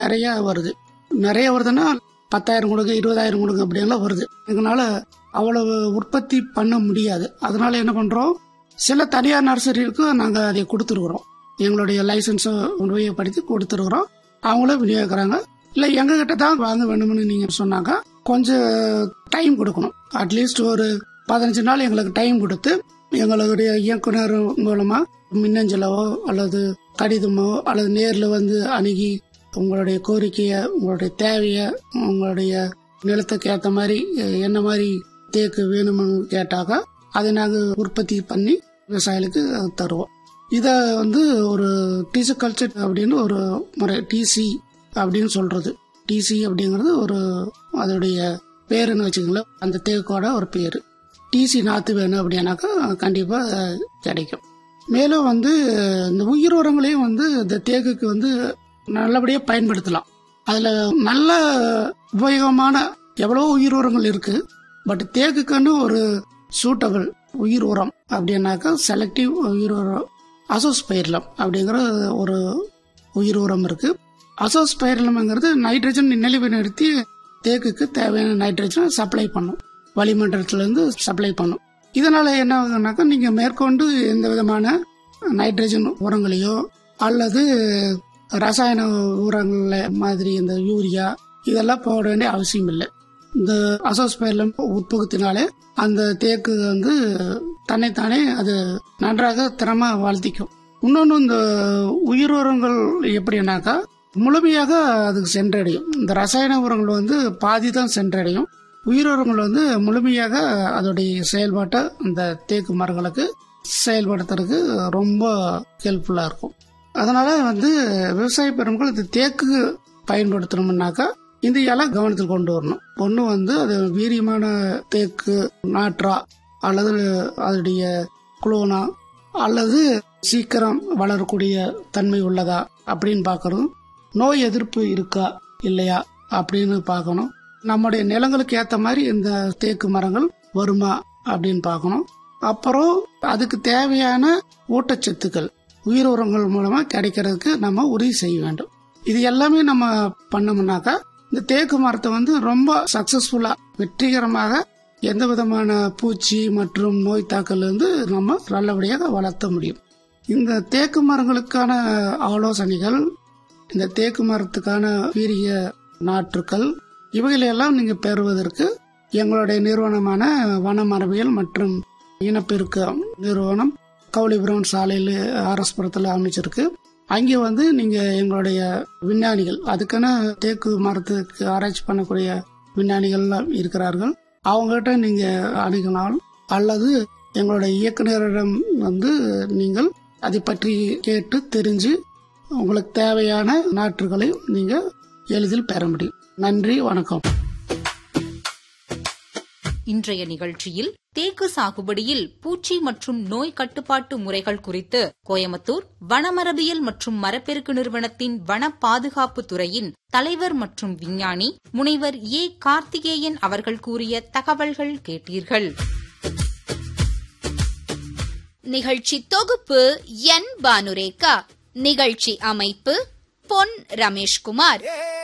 நிறைய வருது நிறைய வருதுன்னா பத்தாயிரம் கொடுங்க இருபதாயிரம் கொடுங்க அப்படியெல்லாம் வருது எங்களால அவ்வளவு உற்பத்தி பண்ண முடியாது அதனால என்ன பண்றோம் சில தனியார் நர்சரிகளுக்கு நாங்க அதை கொடுத்துருக்குறோம் எங்களுடைய லைசன்ஸை உபயோகப்படுத்தி கொடுத்துருக்குறோம் அவங்களும் விநியோகிக்கிறாங்க இல்ல எங்க கிட்ட தான் வாங்க வேணும்னு நீங்க சொன்னாங்க கொஞ்சம் டைம் கொடுக்கணும் அட்லீஸ்ட் ஒரு பதினஞ்சு நாள் எங்களுக்கு டைம் கொடுத்து எங்களுடைய இயக்குனர் மூலமா மின்னஞ்சலோ அல்லது கடிதமோ அல்லது நேர்ல வந்து அணுகி உங்களுடைய கோரிக்கைய உங்களுடைய தேவைய உங்களுடைய நிலத்துக்கு ஏத்த மாதிரி என்ன மாதிரி தேக்கு வேணும்னு கேட்டாக்கா அதை நாங்கள் உற்பத்தி பண்ணி விவசாயிகளுக்கு தருவோம் இதை வந்து ஒரு டிசி கல்ச்சர் அப்படின்னு ஒரு முறை டிசி அப்படின்னு சொல்றது டிசி அப்படிங்கிறது ஒரு அதோடைய பேருன்னு வச்சுக்கோங்களேன் அந்த தேக்கோட ஒரு பேரு டிசி நாத்து வேணும் அப்படின்னாக்கா கண்டிப்பா கிடைக்கும் மேலும் வந்து இந்த உயிர் உரங்களையும் வந்து இந்த தேக்குக்கு வந்து நல்லபடியா பயன்படுத்தலாம் அதுல நல்ல உபயோகமான எவ்வளவோ உயிர் உரங்கள் இருக்கு பட் தேக்குக்குன்னு ஒரு சூட்டபிள் உயிர் உரம் அப்படின்னாக்கா செலக்டிவ் உயிர் உரம் அசோஸ்பைர்லம் அப்படிங்கிற ஒரு உயிர் உரம் இருக்கு அசோஸ்பைர்லம்ங்கிறது நைட்ரஜன் நிலைநிறுத்தி தேக்குக்கு தேவையான நைட்ரஜனை சப்ளை பண்ணும் வளிமண்டலத்திலிருந்து சப்ளை பண்ணும் இதனால என்ன ஆகுனாக்கா நீங்க மேற்கொண்டு எந்த விதமான நைட்ரஜன் உரங்களையோ அல்லது ரசாயன உரங்கள் மாதிரி இந்த யூரியா இதெல்லாம் போட வேண்டிய அவசியம் இல்லை இந்த அசோஸ்பைலம் உட்புகத்தினாலே அந்த தேக்கு வந்து தன்னைத்தானே அது நன்றாக திறமா வளர்த்திக்கும் இன்னொன்று இந்த உயிர் உரங்கள் எப்படின்னாக்கா முழுமையாக அதுக்கு சென்றடையும் இந்த ரசாயன உரங்கள் வந்து பாதி தான் சென்றடையும் உயிர் உரங்கள் வந்து முழுமையாக அதோடைய செயல்பாட்டை அந்த தேக்கு மரங்களுக்கு செயல்படுத்துறதுக்கு ரொம்ப ஹெல்ப்ஃபுல்லா இருக்கும் அதனால வந்து விவசாய பெருமக்கள் இந்த தேக்கு பயன்படுத்தணும்னாக்கா இந்த இலை கவனத்தில் கொண்டு வரணும் ஒன்று வந்து அது வீரியமான தேக்கு நாற்றா அல்லது அதோடைய குளோனா அல்லது சீக்கிரம் வளரக்கூடிய தன்மை உள்ளதா அப்படின்னு பார்க்கணும் நோய் எதிர்ப்பு இருக்கா இல்லையா அப்படின்னு பார்க்கணும் நம்முடைய நிலங்களுக்கு ஏத்த மாதிரி இந்த தேக்கு மரங்கள் வருமா அப்படின்னு பார்க்கணும் அப்புறம் அதுக்கு தேவையான ஊட்டச்சத்துக்கள் உயிர் உரங்கள் மூலமா கிடைக்கிறதுக்கு நம்ம உறுதி செய்ய வேண்டும் இது எல்லாமே நம்ம பண்ணோம்னாக்கா இந்த தேக்கு மரத்தை வந்து ரொம்ப சக்சஸ்ஃபுல்லா வெற்றிகரமாக எந்த விதமான பூச்சி மற்றும் நோய் தாக்கல் இருந்து நம்ம நல்லபடியாக வளர்த்த முடியும் இந்த தேக்கு மரங்களுக்கான ஆலோசனைகள் இந்த தேக்கு மரத்துக்கான வீரிய நாற்றுக்கள் இவைகளெல்லாம் நீங்க பெறுவதற்கு எங்களுடைய நிறுவனமான வன மரபியல் மற்றும் இனப்பெருக்க நிறுவனம் கவுளிபுரம் சாலையில் ஆர்எஸ்புரத்தில் அமைச்சிருக்கு அங்கே வந்து நீங்க எங்களுடைய விஞ்ஞானிகள் அதுக்கான தேக்கு மரத்துக்கு ஆராய்ச்சி பண்ணக்கூடிய விஞ்ஞானிகள் இருக்கிறார்கள் அவங்ககிட்ட நீங்க அணுகினால் அல்லது எங்களுடைய இயக்குநரிடம் வந்து நீங்கள் அதை பற்றி கேட்டு தெரிஞ்சு உங்களுக்கு தேவையான நாற்றுகளை நீங்க எளிதில் பெற முடியும் நன்றி வணக்கம் இன்றைய நிகழ்ச்சியில் தேக்கு சாகுபடியில் பூச்சி மற்றும் நோய் கட்டுப்பாட்டு முறைகள் குறித்து கோயம்புத்தூர் வனமரபியல் மற்றும் மரப்பெருக்கு நிறுவனத்தின் வன பாதுகாப்பு துறையின் தலைவர் மற்றும் விஞ்ஞானி முனைவர் ஏ கார்த்திகேயன் அவர்கள் கூறிய தகவல்கள் கேட்டீர்கள் நிகழ்ச்சி தொகுப்பு என் பானுரேகா நிகழ்ச்சி அமைப்பு பொன் ரமேஷ்குமார்